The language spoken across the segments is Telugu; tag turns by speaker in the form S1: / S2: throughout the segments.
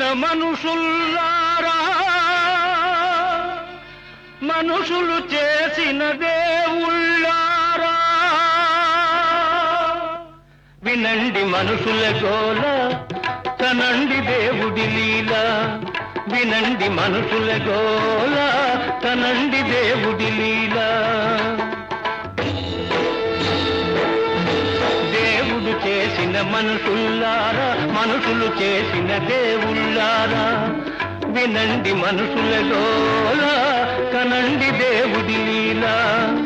S1: మనుషుల్లారా మనుషులు చేసిన దేవుళ్ళారా వినండి మనుషుల గోల కనండి దేవుడి లీల వినండి మనుషుల గోల కనండి దేవుడి లీల దేవుడు చేసిన మనుషుల్లారా మనుషులు చేసిన దేవుళ్ళారా వినండి మనుషుల గోల కనండి దేవుడి లీలా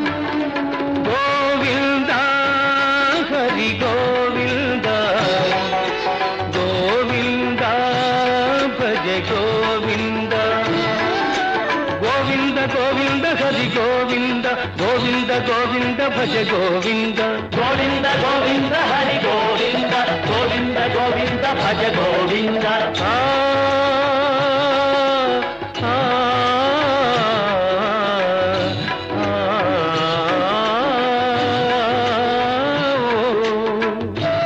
S1: గోవింద హరి గోవింద గోవింద భజ గోవింద గోవింద గోవింద హరి గోవింద గోవింద గోవింద భజ గోవింద
S2: గోవింద గోవింద హరి గోవింద గోవింద గోవింద భజ గోవింద
S1: ఆ, ఆ, ఆ, ఓ.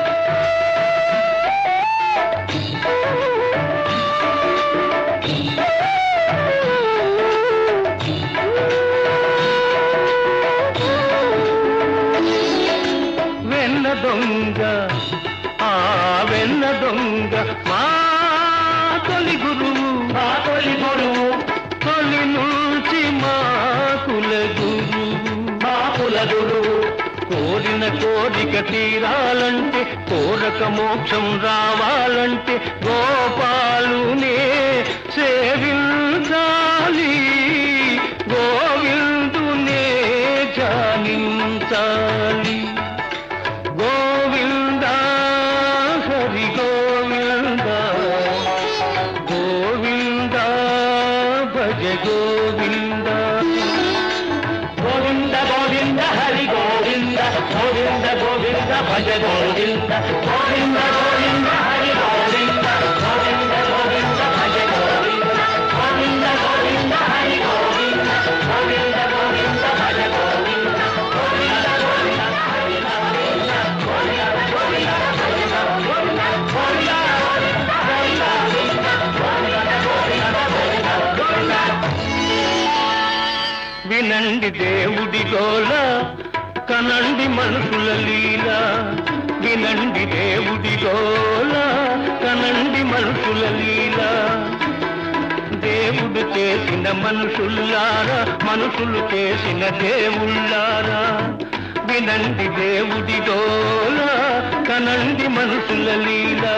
S1: వెన్న దొంగ ఆ వెన్న దొంగ మా తొలి గురువు
S2: మా తొలి గురువు
S1: తొలి నుంచి మా కుల గురువు
S2: మా కుల గురువు
S1: కోరిన కోరిక తీరాలంటే కోరక మోక్షం రావాలంటే గోపాలునే సేవించాలి గోవిందునే జానించాలి గోవింద హరి గోవింద గోవింద భజ గోవింద
S2: గోవింద గోవింద హరి గోవింద గోవింద గోవింద భజ గోవింద గోవింద గోవింద హరి గోవింద గోవింద గోవింద భజ గోవింద గోవింద గోవింద హరి గోవింద గోవింద గోవింద భజ గోవింద గోవింద గోవింద హరి గోవింద గోవింద గోవింద భజ గోవింద గోవింద గోవింద హరి గోవింద గోవింద గోవింద భజ గోవింద
S1: వినండి దేవుడి గోల కనండి మనుషుల లీల వినండి దేవుడి గోల కనండి మనుషుల లీల దేవుడు చేసిన మనుషుల్లారా మనుషులు చేసిన దేవుళ్ళారా వినండి దేవుడి గోల కనండి మనుషుల లీలా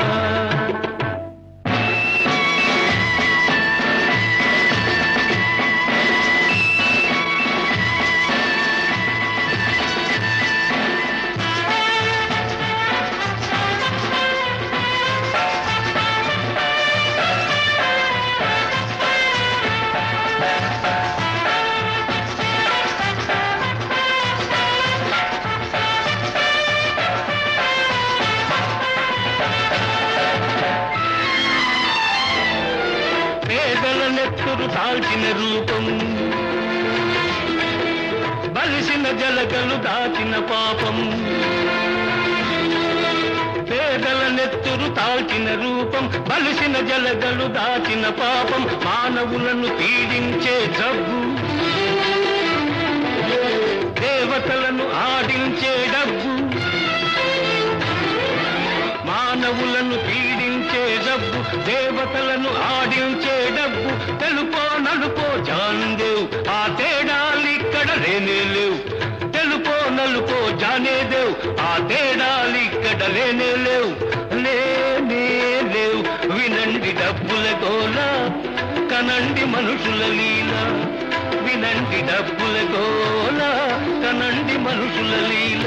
S1: పేదల నెత్తురు దాల్చిన రూపం బలిసిన జలగలు దాచిన పాపం పేదల నెత్తురు తాల్చిన రూపం బలిసిన జలగలు దాచిన పాపం మానవులను పీడించే జబ్బు దేవతలను ఆడించే డబ్బు మానవులను పీడించే డబ్బు దేవతలను ఆడించే డబ్బు తెలుపో నలుపో జాందేవ్ ఆ తేడాలిక్కడ లేనే లేవు తెలుపో నలుపో జానేదేవ్ ఆ తేడాలిక్కడ లేనే లేవు లేనే లేవు వినండి డబ్బుల గోల కనండి మనుషుల లీల వినండి డబ్బుల గోల కనండి మనుషుల లీల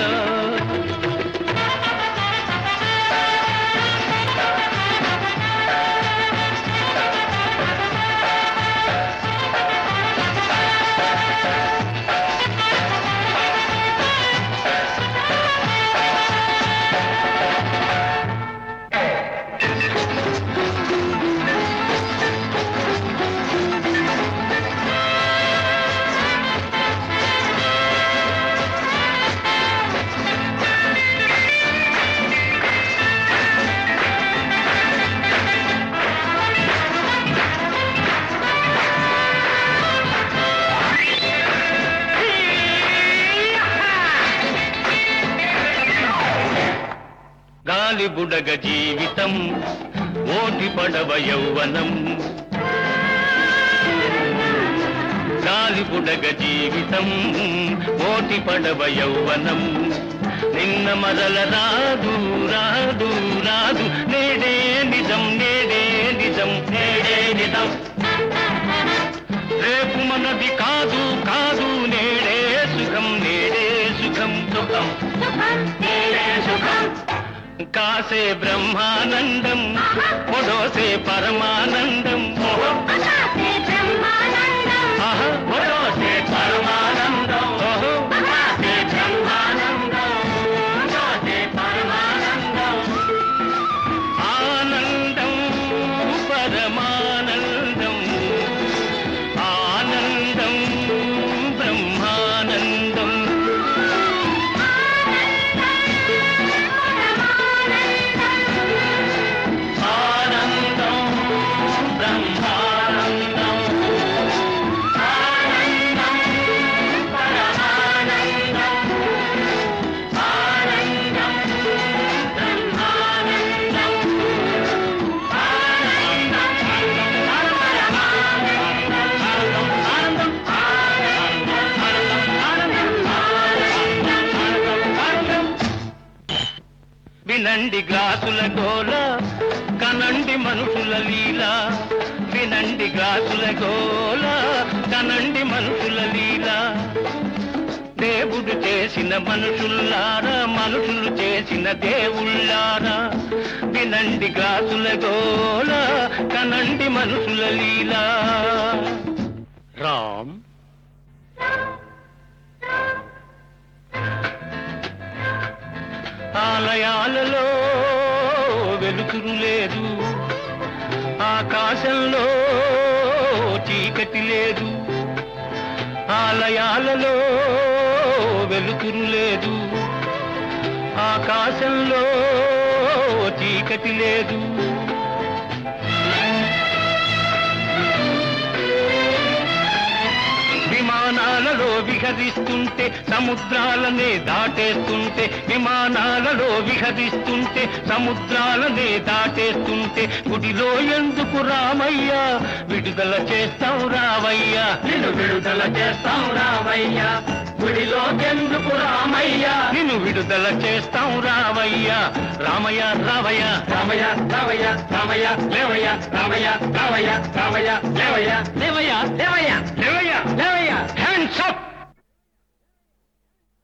S1: బుడగ జీవితం ఓటి పడవ యౌవనం గాలి బుడగ జీవితం ఓటి పడవ యౌవనం నిన్న మరల రాదు రాదు రాదు నేడే నిజం నేడే నిజం నేడే నిజం రేపు మనది కాదు కాదు నేడే సుఖం నేడే సుఖం సుఖం నేడే సుఖం కాసే బ్రహ్మానందం పొడోసే పరమానందం
S2: ఆకాశే బ్రహ్మానందం
S1: ఆహా, పొడోసే పరమానందం ఓహో
S2: ఆకాశే బ్రహ్మానందం ఆకాశే పరమానందం
S1: ఆనందం పరమానందం ఆనందం బ్రహ్మానందం ఆనందం బ్రహ్మానందం ఆనందం పరమానందం ఆనందం బ్రహ్మానందం వినండి గ్లాసుల గోల కనండి మనుషుల లీల వినండి గ్లాసుల గోల కనండి మనుషుల లీల దేవుడు చేసిన మనుషుల్లారా మనుషులు చేసిన దేవుళ్ళారా వినండి గ్లాసుల గోల కనండి మనుషుల లీలా రామ్ ఆలయాలలో వెలుతురు లేదు ఆకాశంలో చీకటి లేదు ఆలయాలలో వెలుతురు లేదు ఆకాశంలో చీకటి లేదు విమానాలలో విహరిస్తుంటే సముద్రాలనే దాటేస్తుంటే విమానాలలో విహరిస్తుంటే సముద్రాలనే దాటేస్తుంటే గుడిలో ఎందుకు రామయ్య విడుదల చేస్తాం రావయ్యా
S2: నిన్ను విడుదల చేస్తాం రామయ్య గుడిలో ఎందుకు రామయ్య
S1: నిన్ను విడుదల చేస్తాం రావయ్యా రామయ్య రావయ్య
S2: రామయ్య రామయ్య రామయ్య లేవయ్య రామయ్య రామయ్య రామయ్య లేవయ్య లేవయ్య లేవయ్య
S1: లేవయ్య
S2: లేవయ్య
S1: హ్యాండ్స్ అప్